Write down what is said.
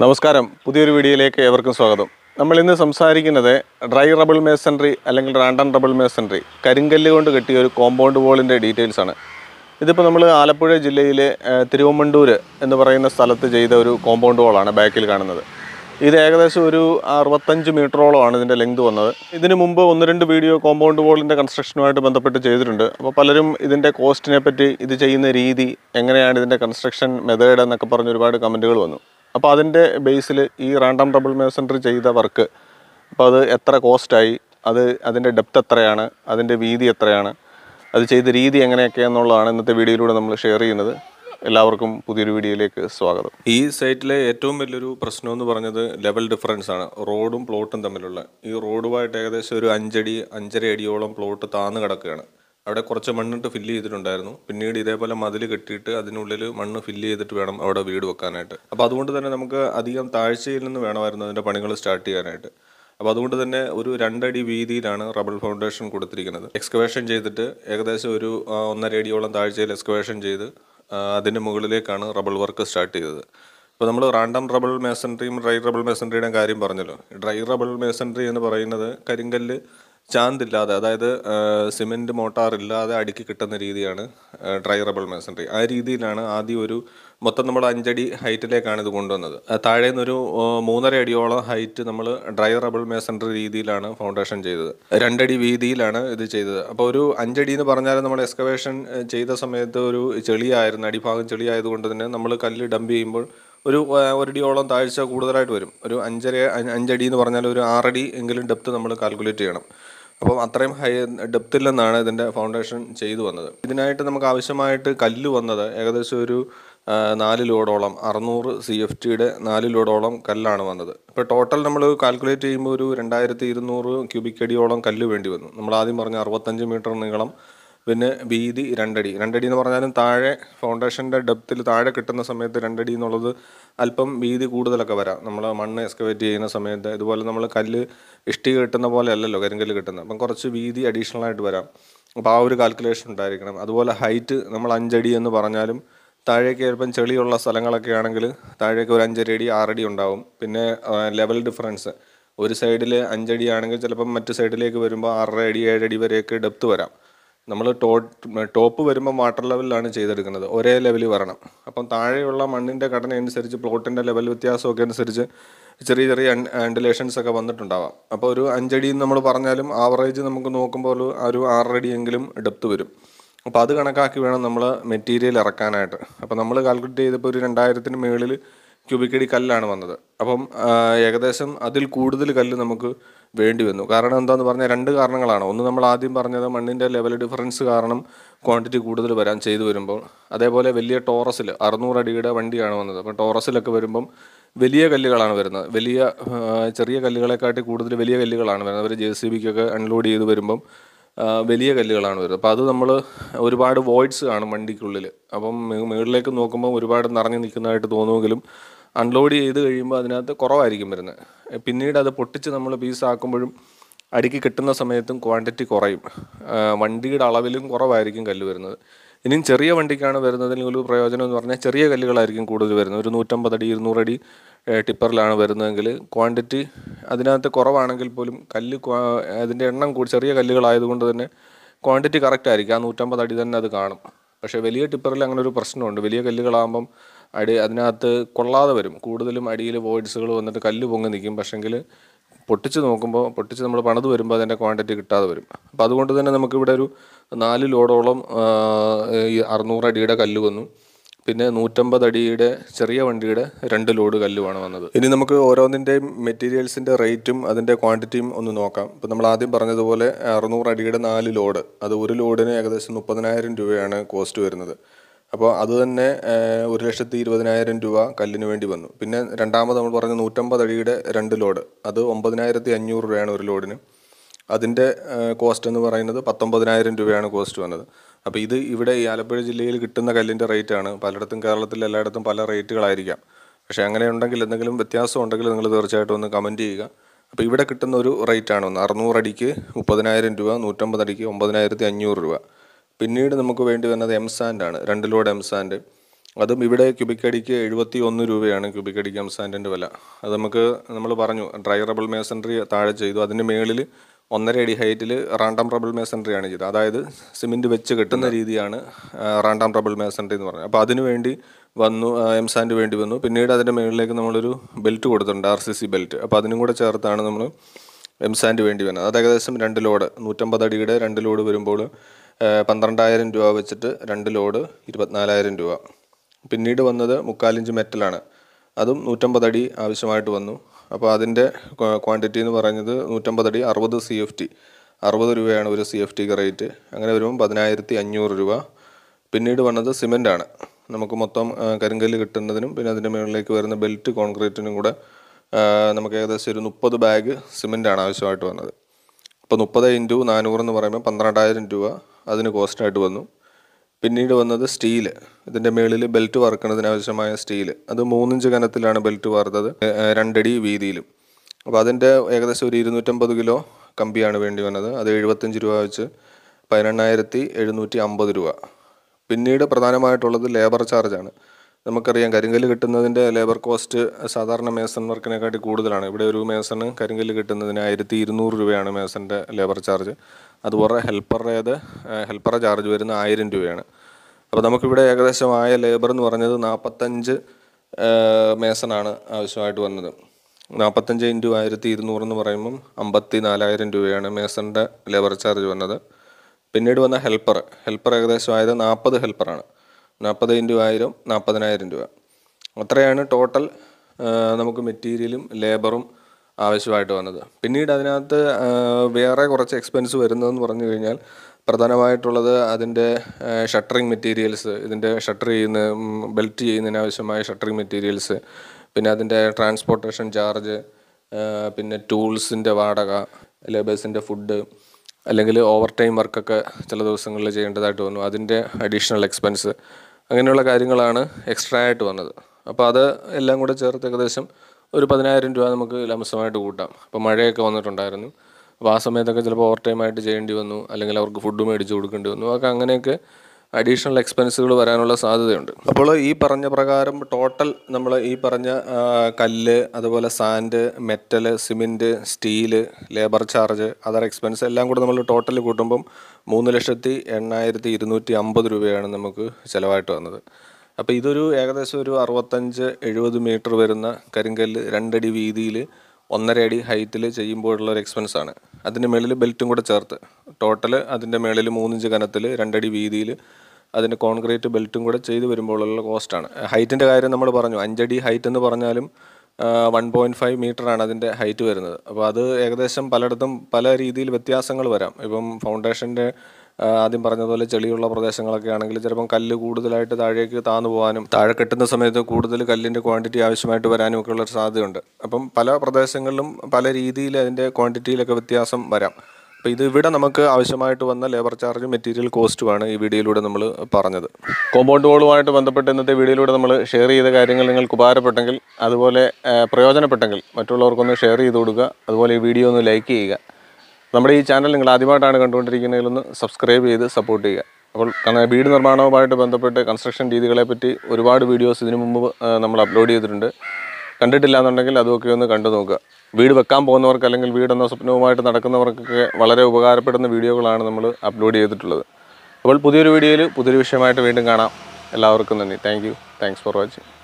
നമസ്കാരം പുതിയൊരു വീഡിയോയിലേക്ക് ഏവർക്കും സ്വാഗതം നമ്മൾ ഇന്ന് സംസാരിക്കുന്നത് ഡ്രൈ റബിൾ മേസൺട്രി അല്ലെങ്കിൽ റാൻഡൺ റബിൾ മേസൺട്രി കരിങ്കല്ല് കൊണ്ട് കെട്ടിയ ഒരു കോമ്പൗണ്ട് വോളിൻ്റെ ഡീറ്റെയിൽസ് ആണ് ഇതിപ്പോൾ നമ്മൾ ആലപ്പുഴ ജില്ലയിലെ ഏഹ്, തിരുവമ്മണ്ടൂർ എന്ന് പറയുന്ന സ്ഥലത്ത് ചെയ്ത ഒരു കോമ്പൗണ്ട് വോളാണ് ബാക്കിൽ കാണുന്നത് ഇത് ഏകദേശം ഒരു അറുപത്തഞ്ച് മീറ്ററോളമാണ് ഇതിൻ്റെ ലെങ്ത് വന്നത് ഇതിനു മുമ്പ് ഒന്ന് രണ്ട് വീഡിയോ കോമ്പൗണ്ട് വോളിൻ്റെ കൺസ്ട്രക്ഷനുമായിട്ട് ബന്ധപ്പെട്ട് ചെയ്തിട്ടുണ്ട് അപ്പോൾ പലരും ഇതിൻ്റെ കോസ്റ്റിനെ പറ്റി ഇത് ചെയ്യുന്ന രീതി എങ്ങനെയാണ് ഇതിൻ്റെ കൺസ്ട്രക്ഷൻ മെത്തേഡ് എന്നൊക്കെ പറഞ്ഞ് ഒരുപാട് കമൻറ്റുകൾ വന്നു അപ്പോൾ അതിൻ്റെ ബേസിൽ ഈ റാൻഡം ഡബിൾ മേസൺട്രി ചെയ്ത വർക്ക് അപ്പോൾ അത് എത്ര കോസ്റ്റായി അത് അതിൻ്റെ ഡെപ്ത് എത്രയാണ് അതിൻ്റെ വീതി എത്രയാണ് അത് ചെയ്ത രീതി എങ്ങനെയൊക്കെയാണെന്നുള്ളതാണ് ഇന്നത്തെ വീഡിയോയിലൂടെ നമ്മൾ ഷെയർ ചെയ്യുന്നത് എല്ലാവർക്കും പുതിയൊരു വീഡിയോയിലേക്ക് സ്വാഗതം ഈ സൈറ്റിലെ ഏറ്റവും വലിയൊരു പ്രശ്നം എന്ന് പറഞ്ഞത് ലെവൽ ഡിഫറൻസ് ആണ് റോഡും പ്ലോട്ടും തമ്മിലുള്ള ഈ റോഡുമായിട്ട് ഏകദേശം ഒരു അഞ്ചടി അഞ്ചര അടിയോളം പ്ലോട്ട് താന്ന് കിടക്കുകയാണ് അവിടെ കുറച്ച് മണ്ണിട്ട് ഫില്ല് ചെയ്തിട്ടുണ്ടായിരുന്നു പിന്നീട് ഇതേപോലെ മതിൽ കെട്ടിയിട്ട് അതിനുള്ളിൽ മണ്ണ് ഫില്ല് ചെയ്തിട്ട് വേണം അവിടെ വീട് വെക്കാനായിട്ട് അപ്പോൾ അതുകൊണ്ട് തന്നെ നമുക്ക് അധികം താഴ്ചയിൽ നിന്ന് വേണമായിരുന്നു അതിൻ്റെ പണികൾ സ്റ്റാർട്ട് ചെയ്യാനായിട്ട് അപ്പോൾ അതുകൊണ്ട് തന്നെ ഒരു രണ്ടടി വീതിയിലാണ് റബിൾ ഫൗണ്ടേഷൻ കൊടുത്തിരിക്കുന്നത് എക്സ്കവേഷൻ ചെയ്തിട്ട് ഏകദേശം ഒരു ആ, ഒന്നര അടിയോളം താഴ്ചയിൽ എക്സ്കവേഷൻ ചെയ്ത് ആ, അതിൻ്റെ മുകളിലേക്കാണ് റബിൾ വർക്ക് സ്റ്റാർട്ട് ചെയ്തത് അപ്പോൾ നമ്മൾ റാൻഡം റബിൾ മേസൺട്രിയും ഡ്രൈ റബിൾ മേസൺട്രിയുടെ കാര്യം പറഞ്ഞല്ലോ ഡ്രൈ റബിൾ മേസൺട്രി എന്ന് പറയുന്നത് കരിങ്കല്ല് ചാന്തില്ലാതെ അതായത് സിമെൻറ്റ് മോട്ടാർ ഇല്ലാതെ അടുക്കി കിട്ടുന്ന രീതിയാണ് ഡ്രൈ റബിൾ മേസൺട്രി ആ രീതിയിലാണ് ആദ്യം ഒരു മൊത്തം നമ്മൾ അഞ്ചടി ഹൈറ്റിലേക്കാണ് ഇത് കൊണ്ടുവന്നത് ആ, താഴെ നിന്നൊരു ആ, മൂന്നര അടിയോളം ഹൈറ്റ് നമ്മൾ ഡ്രൈ റബിൾ മേസൺട്രി രീതിയിലാണ് ഫൗണ്ടേഷൻ ചെയ്തത് രണ്ടടി വീതിയിലാണ് ഇത് ചെയ്തത് അപ്പോൾ ഒരു അഞ്ചടി എന്ന് പറഞ്ഞാൽ നമ്മൾ എക്സ്കവേഷൻ ചെയ്ത സമയത്ത് ഒരു ചെളിയായിരുന്നു അടിഭാഗം ചെളിയായതുകൊണ്ട് തന്നെ നമ്മൾ കല്ല് ഡംപ് ചെയ്യുമ്പോൾ ഒരു ആ, ഒരടിയോളം താഴ്ച കൂടുതലായിട്ട് വരും ഒരു അഞ്ചര അഞ്ച് അഞ്ചടി എന്ന് പറഞ്ഞാൽ ഒരു ആറടി എങ്കിലും ഡെപ്ത് നമ്മൾ കാൽക്കുലേറ്റ് ചെയ്യണം അപ്പം അത്രയും ഹൈ ഡെപ്തിൽ നിന്നാണ് ഇതിൻ്റെ ഫൗണ്ടേഷൻ ചെയ്തു വന്നത് ഇതിനായിട്ട് നമുക്ക് ആവശ്യമായിട്ട് കല്ല് വന്നത് ഏകദേശം ഒരു ആ, നാല് ലോഡോളം അറുന്നൂറ് സി എഫ് ടിയുടെ നാല് ലോഡോളം കല്ലാണ് വന്നത് ഇപ്പോൾ ടോട്ടൽ നമ്മൾ കാൽക്കുലേറ്റ് ചെയ്യുമ്പോൾ ഒരു രണ്ടായിരത്തി ഇരുന്നൂറ് ക്യൂബിക് അടിയോളം കല്ല് വേണ്ടി വന്നു നമ്മൾ ആദ്യം പറഞ്ഞ അറുപത്തഞ്ച് മീറ്റർ നീളം പിന്നെ വീതി രണ്ടടി രണ്ടടി എന്ന് പറഞ്ഞാലും താഴെ ഫൗണ്ടേഷൻ്റെ ഡെപ്തിൽ താഴെ കിട്ടുന്ന സമയത്ത് രണ്ടടി എന്നുള്ളത് അല്പം വീതി കൂടുതലൊക്കെ വരാം നമ്മൾ മണ്ണ് എക്സ്കവേറ്റ് ചെയ്യുന്ന സമയത്ത് ഇതുപോലെ നമ്മൾ കല്ല് ഇഷ്ടിക കിട്ടുന്ന പോലെ അല്ലല്ലോ കരിങ്കല്ല് കിട്ടുന്നത് അപ്പം കുറച്ച് വീതി അഡീഷണൽ ആയിട്ട് വരാം അപ്പോൾ ആ ഒരു കാൽക്കുലേഷൻ ഉണ്ടായിരിക്കണം അതുപോലെ ഹൈറ്റ് നമ്മൾ അഞ്ചടി എന്ന് പറഞ്ഞാലും താഴേക്ക് ചിലപ്പം ചെളിയുള്ള സ്ഥലങ്ങളൊക്കെ ആണെങ്കിൽ താഴേക്ക് ഒരു അഞ്ചര അടി ആറടി ഉണ്ടാവും പിന്നെ ലെവൽ ഡിഫറൻസ് ഒരു സൈഡിൽ അഞ്ചടി ആണെങ്കിൽ ചിലപ്പം മറ്റു സൈഡിലേക്ക് വരുമ്പോൾ ആറര അടി ഏഴടി വരെയൊക്കെ ഡെപ്ത് വരാം നമ്മൾ ടോ ടോപ്പ് വരുമ്പോൾ വാട്ടർ ലെവലിലാണ് ചെയ്തെടുക്കുന്നത് ഒരേ ലെവലിൽ വരണം അപ്പം താഴെയുള്ള മണ്ണിൻ്റെ ഘടന അനുസരിച്ച് പ്ലോട്ടിൻ്റെ ലെവൽ വ്യത്യാസമൊക്കെ അനുസരിച്ച് ചെറിയ ചെറിയ ആൻഡുലേഷൻസ് ഒക്കെ വന്നിട്ടുണ്ടാവാം അപ്പോൾ ഒരു അഞ്ചടി എന്ന് നമ്മൾ പറഞ്ഞാലും ആവറേജ് നമുക്ക് നോക്കുമ്പോൾ ഒരു- ഒരു ആറടിയെങ്കിലും ഡെപ്ത് വരും അപ്പോൾ അത് കണക്കാക്കി വേണം നമ്മൾ മെറ്റീരിയൽ ഇറക്കാനായിട്ട് അപ്പോൾ നമ്മൾ കാൽക്കുലേറ്റ് ചെയ്തപ്പോൾ ഒരു രണ്ടായിരത്തിന് മുകളിൽ ക്യൂബിക്കടി കല്ലാണ് വന്നത് അപ്പം ആ, ഏകദേശം അതിൽ കൂടുതൽ കല്ല് നമുക്ക് വേണ്ടി വന്നു കാരണം എന്താണെന്ന് പറഞ്ഞാൽ രണ്ട് കാരണങ്ങളാണ് ഒന്ന് നമ്മൾ ആദ്യം പറഞ്ഞത് മണ്ണിൻ്റെ ലെവൽ ഡിഫറൻസ് കാരണം ക്വാണ്ടിറ്റി കൂടുതൽ വരാൻ ചെയ്തു വരുമ്പോൾ അതേപോലെ വലിയ ടോറസിൽ അറുന്നൂറ് അടിയുടെ വണ്ടിയാണ് വന്നത് അപ്പോൾ ടോറസിലൊക്കെ വരുമ്പം വലിയ കല്ലുകളാണ് വരുന്നത് വലിയ ആ, ചെറിയ കല്ലുകളെക്കാട്ടി കൂടുതൽ വലിയ കല്ലുകളാണ് വരുന്നത് അവർ ജെ സി ബിക്കൊക്കെ അൺലോഡ് ചെയ്ത് വരുമ്പം ആ, വലിയ കല്ലുകളാണ് വരുന്നത് അപ്പോൾ അത് നമ്മൾ ഒരുപാട് വോയിഡ്സ് കാണും വണ്ടിക്കുള്ളിൽ അപ്പം മേ- മുകളിലേക്ക് നോക്കുമ്പോൾ ഒരുപാട് നിറഞ്ഞു നിൽക്കുന്നതായിട്ട് തോന്നുമെങ്കിലും അൺലോഡ് ചെയ്ത് കഴിയുമ്പോൾ അതിനകത്ത് കുറവായിരിക്കും വരുന്നത് പിന്നീട് അത് പൊട്ടിച്ച് നമ്മൾ പീസാക്കുമ്പോഴും അടുക്കി കിട്ടുന്ന സമയത്തും ക്വാണ്ടിറ്റി കുറയും ആ, വണ്ടിയുടെ അളവിലും കുറവായിരിക്കും കല്ല് വരുന്നത് ഇനിയും ചെറിയ വണ്ടിക്കാണ് വരുന്നതിന് ഒരു പ്രയോജനം എന്ന് പറഞ്ഞാൽ ചെറിയ കല്ലുകളായിരിക്കും കൂടുതൽ വരുന്നത് ഒരു നൂറ്റമ്പത് അടി ഇരുന്നൂറടി ഏഹ്, ടിപ്പറിലാണ് വരുന്നതെങ്കിൽ ക്വാണ്ടിറ്റി അതിനകത്ത് കുറവാണെങ്കിൽ പോലും കല്ല് ക്വാ- അതിൻ്റെ എണ്ണം കൂടി ചെറിയ കല്ലുകളായതുകൊണ്ട് തന്നെ ക്വാണ്ടിറ്റി കറക്റ്റ് ആയിരിക്കും ആ നൂറ്റമ്പത് അടി തന്നെ അത് കാണും പക്ഷേ വലിയ ടിപ്പറിൽ അങ്ങനെ ഒരു പ്രശ്നമുണ്ട് വലിയ കല്ലുകളാകുമ്പം അടി അതിനകത്ത് കൊള്ളാതെ വരും കൂടുതലും അടിയിൽ വോയിഡ്സുകൾ വന്നിട്ട് കല്ല് പൊങ്ങി നിൽക്കും പക്ഷെങ്കിൽ പൊട്ടിച്ച് നോക്കുമ്പോൾ പൊട്ടിച്ച് നമ്മൾ പണിത് വരുമ്പോൾ അതിൻ്റെ ക്വാണ്ടിറ്റി കിട്ടാതെ വരും അപ്പോൾ അതുകൊണ്ട് തന്നെ നമുക്കിവിടെ ഒരു നാല് ലോഡോളം ആ, ഈ അറുന്നൂറ് അടിയുടെ കല്ല് വന്നു പിന്നെ നൂറ്റമ്പത് അടിയുടെ ചെറിയ വണ്ടിയുടെ രണ്ട് ലോഡ് കല്ലുമാണ് വന്നത് ഇനി നമുക്ക് ഓരോന്നിൻ്റെയും മെറ്റീരിയൽസിൻ്റെ റേറ്റും അതിൻ്റെ ക്വാണ്ടിറ്റിയും ഒന്ന് നോക്കാം ഇപ്പോൾ നമ്മൾ ആദ്യം പറഞ്ഞതുപോലെ അറുന്നൂറ് അടിയുടെ നാല് ലോഡ് അത് ഒരു ലോഡിന് ഏകദേശം മുപ്പതിനായിരം രൂപയാണ് കോസ്റ്റ് വരുന്നത് അപ്പോൾ അത് തന്നെ ഏഹ്, ഒരു ലക്ഷത്തി ഇരുപതിനായിരം രൂപ കല്ലിന് വേണ്ടി വന്നു പിന്നെ രണ്ടാമത് നമ്മൾ പറഞ്ഞ നൂറ്റമ്പത് അടിയുടെ രണ്ട് ലോഡ് അത് ഒമ്പതിനായിരത്തി അഞ്ഞൂറ് രൂപയാണ് ഒരു ലോഡിന് അതിൻ്റെ കോസ്റ്റ് എന്ന് പറയുന്നത് പത്തൊമ്പതിനായിരം രൂപയാണ് കോസ്റ്റ് വന്നത് അപ്പോൾ ഇത് ഇവിടെ ഈ ആലപ്പുഴ ജില്ലയിൽ കിട്ടുന്ന കല്ലിൻ്റെ റേറ്റാണ് പലയിടത്തും കേരളത്തിൽ എല്ലായിടത്തും പല റേറ്റുകളായിരിക്കാം പക്ഷേ അങ്ങനെ ഉണ്ടെങ്കിൽ എന്തെങ്കിലും വ്യത്യാസം ഉണ്ടെങ്കിൽ നിങ്ങൾ തീർച്ചയായിട്ടും ഒന്ന് കമൻറ്റ് ചെയ്യുക അപ്പോൾ ഇവിടെ കിട്ടുന്ന ഒരു റേറ്റാണ് ഒന്ന് അറുന്നൂറ് അടിക്ക് മുപ്പതിനായിരം രൂപ നൂറ്റമ്പത് അടിക്ക് ഒമ്പതിനായിരത്തി അഞ്ഞൂറ് രൂപ പിന്നീട് നമുക്ക് വേണ്ടി വരുന്നത് എം സാൻഡ് ആണ് രണ്ട് ലോഡ് എം സാൻഡ് അതും ഇവിടെ ക്യൂബിക് അടിക്ക് എഴുപത്തി ഒന്ന് രൂപയാണ് ക്യൂബിക് അടിക്ക് എംസാൻഡിൻ്റെ വില അത് നമുക്ക് നമ്മൾ പറഞ്ഞു ഡ്രൈ റബിൾ മേസൻട്രി താഴെ ചെയ്തു അതിൻ്റെ മേളിൽ ഒന്നര അടി ഹൈറ്റിൽ റാൻഡം റബിൾ മേസൻട്രി ആണ് ചെയ്തത് അതായത് സിമെൻറ്റ് വെച്ച് കെട്ടുന്ന രീതിയാണ് റാൻഡം റബിൾ മേസൻട്രി എന്ന് പറയുന്നത് അപ്പോൾ അതിന് വേണ്ടി വന്നു എംസാൻഡ് വേണ്ടി വന്നു പിന്നീട് അതിൻ്റെ മുകളിലേക്ക് നമ്മളൊരു ബെൽറ്റ് കൊടുത്തിട്ടുണ്ട് ആർ സി സി ബെൽറ്റ് അപ്പോൾ അതിനും കൂടെ ചേർത്താണ് നമ്മൾ എംസാൻഡ് വേണ്ടി വരുന്നത് അത് ഏകദേശം രണ്ട് ലോഡ് നൂറ്റമ്പത് അടിയുടെ രണ്ട് ലോഡ് വരുമ്പോൾ ആ, പന്ത്രണ്ടായിരം രൂപ വെച്ചിട്ട് രണ്ട് ലോഡ് ഇരുപത്തിനാലായിരം രൂപ പിന്നീട് വന്നത് മുക്കാലിഞ്ച് മെറ്റലാണ് അതും നൂറ്റമ്പത് അടി ആവശ്യമായിട്ട് വന്നു അപ്പോൾ അതിൻ്റെ ക്വാണ്ടിറ്റി എന്ന് പറയുന്നത് നൂറ്റമ്പത് അടി അറുപത് സി എഫ് ടി അറുപത് രൂപയാണ് ഒരു സി എഫ് ടിക്ക് റേറ്റ് അങ്ങനെ വരുമ്പോൾ പതിനായിരത്തി അഞ്ഞൂറ് രൂപ പിന്നീട് വന്നത് സിമെൻ്റാണ് നമുക്ക് മൊത്തം ആ, കരിങ്കല്ല് കിട്ടുന്നതിനും പിന്നെ അതിൻ്റെ മുകളിലേക്ക് വരുന്ന ബെൽറ്റ് കോൺക്രീറ്റിനും കൂടെ ആ, നമുക്ക് ഏകദേശം ഒരു മുപ്പത് ബാഗ് സിമെൻ്റാണ് ആവശ്യമായിട്ട് വന്നത് അപ്പോൾ മുപ്പത് ഇൻറ്റു നാനൂറ് എന്ന് പറയുമ്പോൾ പന്ത്രണ്ടായിരം രൂപ അതിന് കോസ്റ്റായിട്ട് വന്നു പിന്നീട് വന്നത് സ്റ്റീല് ഇതിൻ്റെ മുകളിൽ ബെൽറ്റ് വറുക്കുന്നതിന് ആവശ്യമായ സ്റ്റീല് അത് മൂന്നിഞ്ച് കനത്തിലാണ് ബെൽറ്റ് വാർത്തത് ഏഹ് രണ്ടടി വീതിയിലും അപ്പോൾ അതിൻ്റെ ഏകദേശം ഒരു ഇരുന്നൂറ്റമ്പത് കിലോ കമ്പിയാണ് വേണ്ടി വന്നത് അത് എഴുപത്തഞ്ച് രൂപ വെച്ച് പതിനെണ്ണായിരത്തി എഴുന്നൂറ്റി അമ്പത് രൂപ പിന്നീട് പ്രധാനമായിട്ടുള്ളത് ലേബർ ചാർജാണ് നമുക്കറിയാം കരിങ്കല്ല് കിട്ടുന്നതിൻ്റെ ലേബർ കോസ്റ്റ് സാധാരണ മേസൺ വർക്കിനെക്കാട്ടി കൂടുതലാണ് ഇവിടെ ഒരു മേസണ് കരിങ്കല്ല് കിട്ടുന്നതിന് ആയിരത്തി ഇരുന്നൂറ് രൂപയാണ് മേസൻ്റെ ലേബർ ചാർജ് അതുപോലെ ഹെൽപ്പറുടേത് ഹെൽപ്പറെ ചാർജ് വരുന്ന ആയിരം രൂപയാണ് അപ്പോൾ നമുക്കിവിടെ ഏകദേശം ആയ ലേബർ എന്ന് പറഞ്ഞത് നാൽപ്പത്തഞ്ച് മേസണാണ് ആവശ്യമായിട്ട് വന്നത് നാൽപ്പത്തഞ്ച് ഇൻറ്റു ആയിരത്തി ഇരുന്നൂറ് എന്ന് പറയുമ്പം അമ്പത്തി നാലായിരം രൂപയാണ് മേസൻ്റെ ലേബർ ചാർജ് വന്നത് പിന്നീട് വന്ന ഹെൽപ്പർ ഹെൽപ്പർ ഏകദേശം ആയത് നാൽപ്പത് ഹെൽപ്പറാണ് നാൽപ്പത് ഇൻറ്റു ആയിരം നാൽപ്പതിനായിരം രൂപ അത്രയാണ് ടോട്ടൽ നമുക്ക് മെറ്റീരിയലും ലേബറും ആവശ്യമായിട്ട് വന്നത് പിന്നീട് അതിനകത്ത് ആ, വേറെ കുറച്ച് എക്സ്പെൻസ് വരുന്നതെന്ന് പറഞ്ഞു കഴിഞ്ഞാൽ പ്രധാനമായിട്ടുള്ളത് അതിൻ്റെ ഷട്ടറിങ് മെറ്റീരിയൽസ് ഇതിൻ്റെ ഷട്ടർ ചെയ്യുന്ന ബെൽറ്റ് ചെയ്യുന്നതിന് ആവശ്യമായ ഷട്ടറിങ് മെറ്റീരിയൽസ് പിന്നെ അതിൻ്റെ ട്രാൻസ്പോർട്ടേഷൻ ചാർജ് പിന്നെ ടൂൾസിൻ്റെ വാടക ലേബേഴ്സിൻ്റെ ഫുഡ് അല്ലെങ്കിൽ ഓവർ ടൈം വർക്കൊക്കെ ചില ദിവസങ്ങളിൽ ചെയ്യേണ്ടതായിട്ട് വന്നു അതിൻ്റെ അഡീഷണൽ എക്സ്പെൻസ് അങ്ങനെയുള്ള കാര്യങ്ങളാണ് എക്സ്ട്രാ ആയിട്ട് വന്നത് അപ്പോൾ അത് എല്ലാം കൂടെ ചേർത്ത് ഏകദേശം ഒരു പതിനായിരം രൂപ നമുക്ക് ലംസമായിട്ട് കൂട്ടാം അപ്പോൾ മഴയൊക്കെ വന്നിട്ടുണ്ടായിരുന്നു അപ്പോൾ ആ സമയത്തൊക്കെ ചിലപ്പോൾ ഓവർ ടൈം ആയിട്ട് ചെയ്യേണ്ടി വന്നു അല്ലെങ്കിൽ അവർക്ക് ഫുഡ് മേടിച്ച് കൊടുക്കേണ്ടി വന്നു അതൊക്കെ അങ്ങനെയൊക്കെ അഡീഷണൽ എക്സ്പെൻസുകൾ വരാനുള്ള സാധ്യതയുണ്ട് അപ്പോൾ ഈ പറഞ്ഞ പ്രകാരം ടോട്ടൽ നമ്മൾ ഈ പറഞ്ഞ ആ, കല്ല് അതുപോലെ sand metal cement steel labour charge other expense എല്ലാം കൂടെ നമ്മൾ ടോട്ടൽ കൂട്ടുമ്പം മൂന്ന് ലക്ഷത്തി എണ്ണായിരത്തി ഇരുന്നൂറ്റി അമ്പത് രൂപയാണ് നമുക്ക് ചിലവായിട്ട് വന്നത് അപ്പോൾ ഇതൊരു ഏകദേശം ഒരു അറുപത്തഞ്ച് എഴുപത് മീറ്റർ വരുന്ന കരിങ്കല്ല് രണ്ടടി വീതിയിൽ ഒന്നര അടി ഹൈറ്റിൽ ചെയ്യുമ്പോഴുള്ള ഒരു എക്സ്പെൻസ് ആണ് അതിൻ്റെ മേളിൽ ബെൽറ്റും കൂടെ ചേർത്ത് ടോട്ടൽ അതിൻ്റെ മേളിൽ മൂന്നിഞ്ച് കനത്തിൽ രണ്ടടി വീതിയിൽ അതിൻ്റെ കോൺക്രീറ്റ് ബെൽറ്റും കൂടെ ചെയ്ത് വരുമ്പോഴുള്ള കോസ്റ്റാണ് ഹൈറ്റിൻ്റെ കാര്യം നമ്മൾ പറഞ്ഞു അഞ്ചടി ഹൈറ്റ് എന്ന് പറഞ്ഞാലും വൺ പോയിൻറ്റ് ഫൈവ് മീറ്ററാണ് അതിൻ്റെ ഹൈറ്റ് വരുന്നത് അപ്പോൾ അത് ഏകദേശം പലയിടത്തും പല രീതിയിൽ വ്യത്യാസങ്ങൾ വരാം ഇപ്പം ഫൗണ്ടേഷൻ്റെ ആദ്യം പറഞ്ഞതുപോലെ ചെളിയുള്ള പ്രദേശങ്ങളൊക്കെ ആണെങ്കിൽ ചിലപ്പം കല്ല് കൂടുതലായിട്ട് താഴേക്ക് താന്നു പോകാനും താഴെ കെട്ടുന്ന സമയത്ത് കൂടുതൽ കല്ലിൻ്റെ ക്വാണ്ടിറ്റി ആവശ്യമായിട്ട് വരാനും ഒക്കെ ഉള്ളൊരു സാധ്യതയുണ്ട് അപ്പം പല പ്രദേശങ്ങളിലും പല രീതിയിൽ അതിൻ്റെ ക്വാണ്ടിറ്റിയിലൊക്കെ വ്യത്യാസം വരാം അപ്പോൾ ഇത് ഇവിടെ നമുക്ക് ആവശ്യമായിട്ട് വന്ന ലേബർ ചാർജ് മെറ്റീരിയൽ കോസ്റ്റുമാണ് ഈ വീഡിയോയിലൂടെ നമ്മൾ പറഞ്ഞത് കോമ്പൗണ്ട് വോളുമായിട്ട് ബന്ധപ്പെട്ട് ഇന്നത്തെ വീഡിയോയിലൂടെ നമ്മൾ ഷെയർ ചെയ്ത കാര്യങ്ങൾ നിങ്ങൾക്ക് ഉപകാരപ്പെട്ടെങ്കിൽ അതുപോലെ ആ, പ്രയോജനപ്പെട്ടെങ്കിൽ മറ്റുള്ളവർക്കൊന്ന് ഷെയർ ചെയ്ത് കൊടുക്കുക അതുപോലെ ഈ വീഡിയോ ഒന്ന് ലൈക്ക് ചെയ്യുക നമ്മുടെ ഈ ചാനൽ നിങ്ങൾ ആദ്യമായിട്ടാണ് കണ്ടുകൊണ്ടിരിക്കുന്നതെങ്കിൽ ഒന്ന് സബ്സ്ക്രൈബ് ചെയ്ത് സപ്പോർട്ട് ചെയ്യുക അപ്പോൾ കാരണം വീട് നിർമ്മാണവുമായിട്ട് ബന്ധപ്പെട്ട് കൺസ്ട്രക്ഷൻ രീതികളെ പറ്റി ഒരുപാട് വീഡിയോസ് ഇതിനു മുമ്പ് ആ, നമ്മൾ അപ്ലോഡ് ചെയ്തിട്ടുണ്ട് കണ്ടിട്ടില്ല എന്നുണ്ടെങ്കിൽ അതൊക്കെ ഒന്ന് കണ്ടു നോക്കുക വീട് വെക്കാൻ പോകുന്നവർക്ക് അല്ലെങ്കിൽ വീടെന്ന സ്വപ്നവുമായിട്ട് നടക്കുന്നവർക്കൊക്കെ വളരെ ഉപകാരപ്പെടുന്ന വീഡിയോകളാണ് നമ്മൾ അപ്ലോഡ് ചെയ്തിട്ടുള്ളത് അപ്പോൾ പുതിയൊരു വീഡിയോയിൽ പുതിയൊരു വിഷയമായിട്ട് വീണ്ടും കാണാം എല്ലാവർക്കും നന്ദി thank you thanks for watching